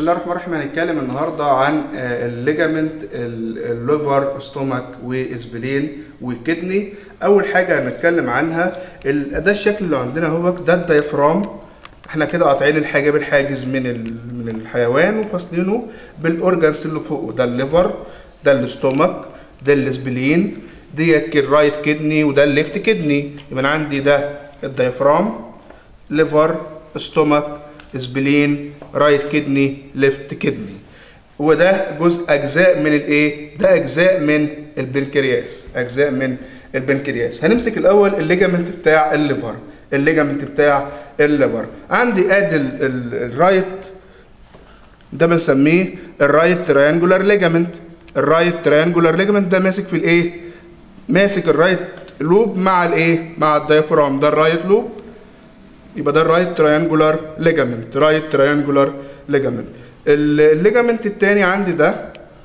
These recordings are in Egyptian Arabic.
الله الرحمن الرحيم هنتكلم النهارده عن الليجامنت الليفر ستومك واسبلين وكدني اول حاجه هنتكلم عنها ال- ده الشكل اللي عندنا هو ده الدايفرام احنا كده قاطعين الحاجب الحاجز من ال- من الحيوان وفاصلينه بالاورجانز اللي فوقه ده الليفر ده الاستومك ده الاسبلين ديت الرايت كدني وده الليفت كدني يبقى أنا عندي ده الدايفرام ليفر ستومك اسبلين رايت كدني ليفت كدني وده جزء اجزاء من الايه ده اجزاء من البنكرياس اجزاء من البنكرياس هنمسك الاول الليجامنت بتاع الليفر الليجامنت بتاع الليفر عندي ادي ال- ال- الرايت ده بنسميه الرايت تريانجولار ليجامنت الرايت تريانجولار ليجامنت ده ماسك في الايه ماسك الرايت لوب مع الايه مع الدايفرام ده الرايت لوب يبقى ده الرايت تريانجولار ليجامنت رايت تريانجولار ليجامنت الليجامنت التاني عندي ده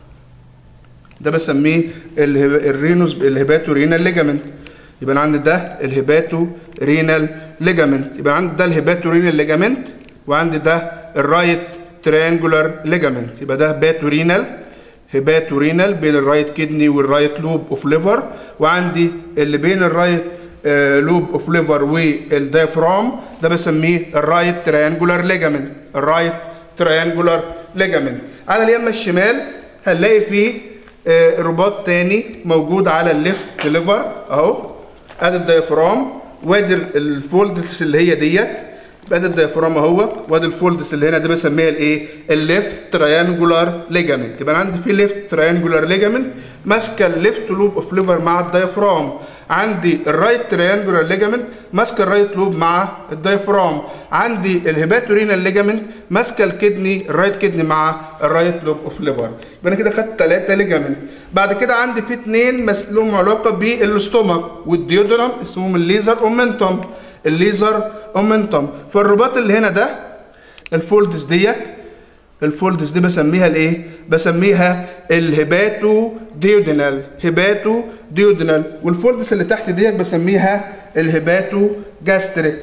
ده بسميه الهب- الرينوس الهباتو رينال ليجامنت يبقى انا عندي ده الهباتو رينال ليجامنت يبقى عندي ده الهباتو رينال ليجامنت وعندي ده الرايت تريانجولار ليجامنت يبقى ده هباتو رينال هباتو رينال بين الرايت كدني والرايت لوب اوف ليفر وعندي اللي بين الرايت آه، لوب اوف ليفر والدايفرام ده بسميه الرايت تريانجولار ليجامنت الرايت تريانجولار ليجامنت على اليمين الشمال هنلاقي فيه آه، رباط تاني موجود على الليفت ليفر اهو ادي الدايفرام وادي ال- الفولدز اللي هي ديت ادي الدايفرام اهو وادي الفولدز اللي هنا دي بسميها الايه الليفت تريانجولار ليجامنت يبقى أنا عندي في ليفت تريانجولار ليجامنت ماسكه الليفت لوب اوف ليفر مع الدايفرام عندي الرايت تريانجولار ليجامنت ماسكه الرايت لوب مع الدايفرام عندي الهيباتورينال ليجامنت ماسكه الكدني الرايت كدني مع الرايت لوب اوف ليفر يبقى انا كده خدت ثلاثه ليجامنت بعد كده عندي في اثنين مس- لهم علاقه بالاستومك والديودرم اسمهم الليزر اومنتوم الليزر اومنتوم فالرباط اللي هنا ده الفولدز ديت الفولدز دي بسميها الايه بسميها الهباتو ديودينال هباتو ديودينال والفولدز اللي تحت ديت بسميها الهباتو جاستريك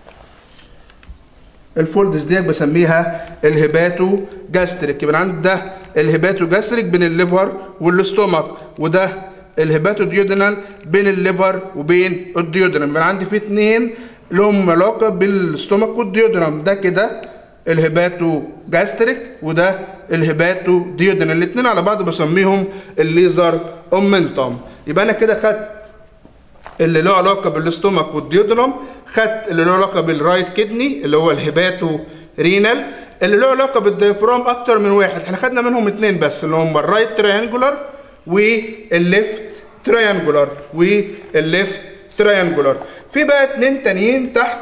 الفولدز ديت بسميها الهباتو جاستريك يبقى عندي ده الهباتو جاستريك بين الليفر والاستومك وده الهباتو ديودينال بين الليفر وبين الديودرم يبقى عندي في اتنين لهم علاقه بالاستومك والديودرم ده كده الهباتو جاستريك وده الهباتو ديودينال الاثنين على بعض بسميهم الليزر اومنتوم يبقى انا كده خدت اللي له علاقه بالاستومك والديودرم خدت اللي له علاقه بالرايت كدني اللي هو الهباتو رينال اللي له علاقه بالديافرام اكتر من واحد احنا خدنا منهم اتنين بس اللي هم الرايت تريانجولار والليفت تريانجولار والليفت تريانجولار في بقى اتنين تانيين تحت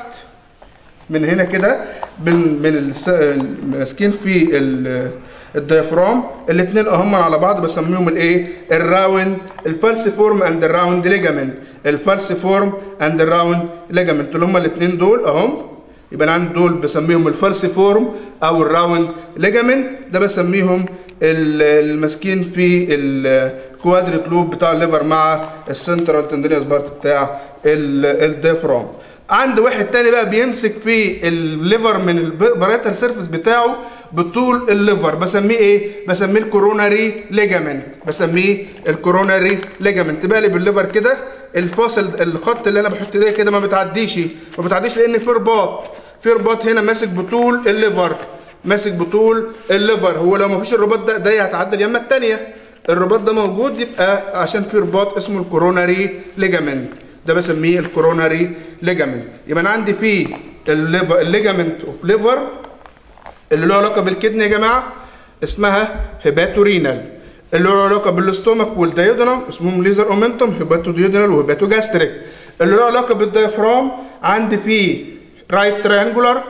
من هنا كده من من الس- ماسكين في ال- الديافرام الاثنين هم على بعض بسميهم الايه الراوند الفالسيفورم اند الراوند ليجامنت الفالسيفورم اند الراوند ليجامنت اللي هم الاثنين دول اهم يبقى انا عندي دول بسميهم الفالسيفورم او الراوند ليجامنت ده بسميهم ال- الماسكين في الكوادريت لوب بتاع الليفر مع السنترال تندريوس بارت بتاع ال- الديافرام عند واحد تاني بقى بيمسك في الليفر من الباريتال سيرفيس بتاعه بطول الليفر بسميه ايه بسميه الكوروناري ليجامنت بسميه الكوروناري ليجامنت بقلب الليفر كده الفاصل الخط اللي انا بحط ده كده ما بتعديش ما بتعديش لان في رباط في رباط هنا ماسك بطول الليفر ماسك بطول الليفر هو لو ما فيش الرباط ده ده هتعدي اليمه الثانيه الرباط ده موجود يبقى عشان في رباط اسمه الكوروناري ليجامنت ده بسميه الكوروناري ليجامنت يبقى انا عندي فيه الليفر الليجامنت اوف ليفر اللي له علاقه بالكدني يا جماعه اسمها هيباتورينال اللي له علاقه بالاستومك والديودرم اسمهم ليزر اومنتوم هيباتو ديودرال وهيباتو جاستريك اللي له علاقه بالديافرام عندي فيه رايت تريانجولار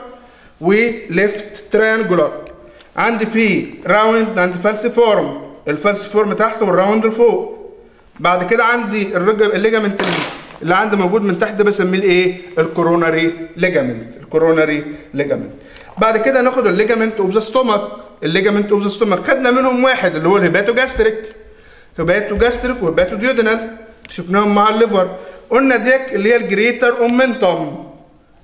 وليفت تريانجولار عندي فيه راوند عندي فالسيفورم الفالسيفورم تحت والراوند لفوق بعد كده عندي الرج- الليجامنت اللي عندي موجود من تحت ده بسميه الايه الكوروناري ليجامنت الكوروناري ليجامنت بعد كده ناخد الليجامنت اوف ذا ستومك الليجامنت اوف ذا ستومك خدنا منهم واحد اللي هو الهيباتو جاستريك هيباتو جاستريك وهيباتو ديودينال شفناهم مع الليفر قلنا ديك اللي هي الجريتر اومنتوم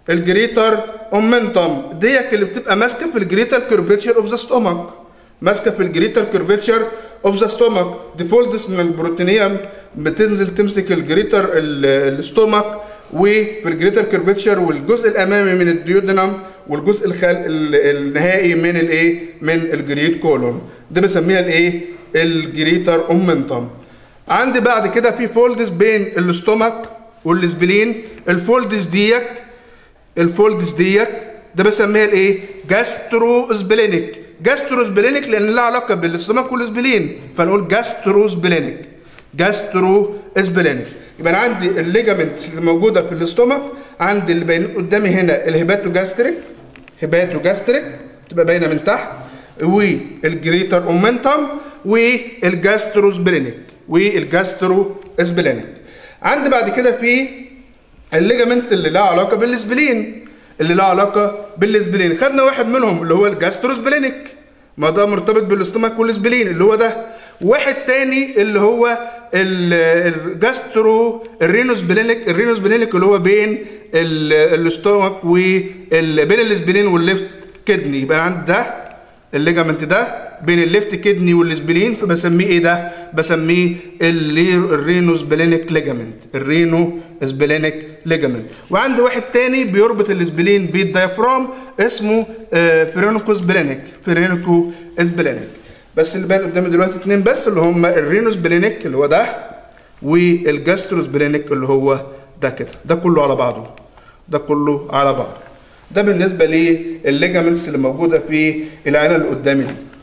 الجريتر اومنتم ديت اللي بتبقى ماسكه في الجريتر كيرفيتشر اوف ذا ستومك ماسكه في الجريتر كيرفيتشر اوف ذا ستومك دي فولدز من البروتينيوم بتنزل تمسك الجريتر الستومك وفي الجريتر كيرفيتشر والجزء الامامي من الديودنم والجزء الخل... النهائي من الايه من الجريت كولون ده بسميها الايه الجريتر اومنتم عندي بعد كده في فولدز بين الاستومك والسبلين الفولدز ديت الفولدز ديت ده بسميها الايه جاسترو سبلينيك جاسترو سبلينيك لان لها علاقه بالاستومك والسبلين فنقول جاسترو سبلينيك جاسترو سبلينيك يبقى انا عندي الليجامنت اللي موجوده في الاستومك عندي اللي باين قدامي هنا الهيباتو جاستريك هيباتو جاستريك تبقى باينه من تحت والجريتر اومنتم والجاسترو سبلينيك والجاسترو سبلينيك عندي بعد كده في الليجامنت اللي لها علاقه بالسبلين اللي لها علاقه بالسبلين خدنا واحد منهم اللي هو الجاسترو سبلينيك ما ده مرتبط بالاستومك والسبلين اللي هو ده واحد تاني اللي هو الجاسترو الرينوس بلينيك الرينوس بلينيك اللي هو بين الاستومك وبين السبلين والليفت كدني يبقى عند ده الليجامنت ده بين الليفت كدني والسبلين فبسميه ايه ده؟ بسميه الرينو سبلينيك ليجامنت الرينو سبلينيك ليجامنت وعندي واحد تاني بيربط السبلين بالديافرام اسمه فيرينوكو سبلينيك فيرينوكو سبلينيك بس اللي باين قدامي دلوقتي اتنين بس اللي هم الرينو سبلينيك اللي هو ده والجاسترو سبلينيك اللي هو ده كده ده كله على بعضه ده كله على بعضه ده بالنسبه للليجامنتس اللي موجوده في العينه اللي قدامي دي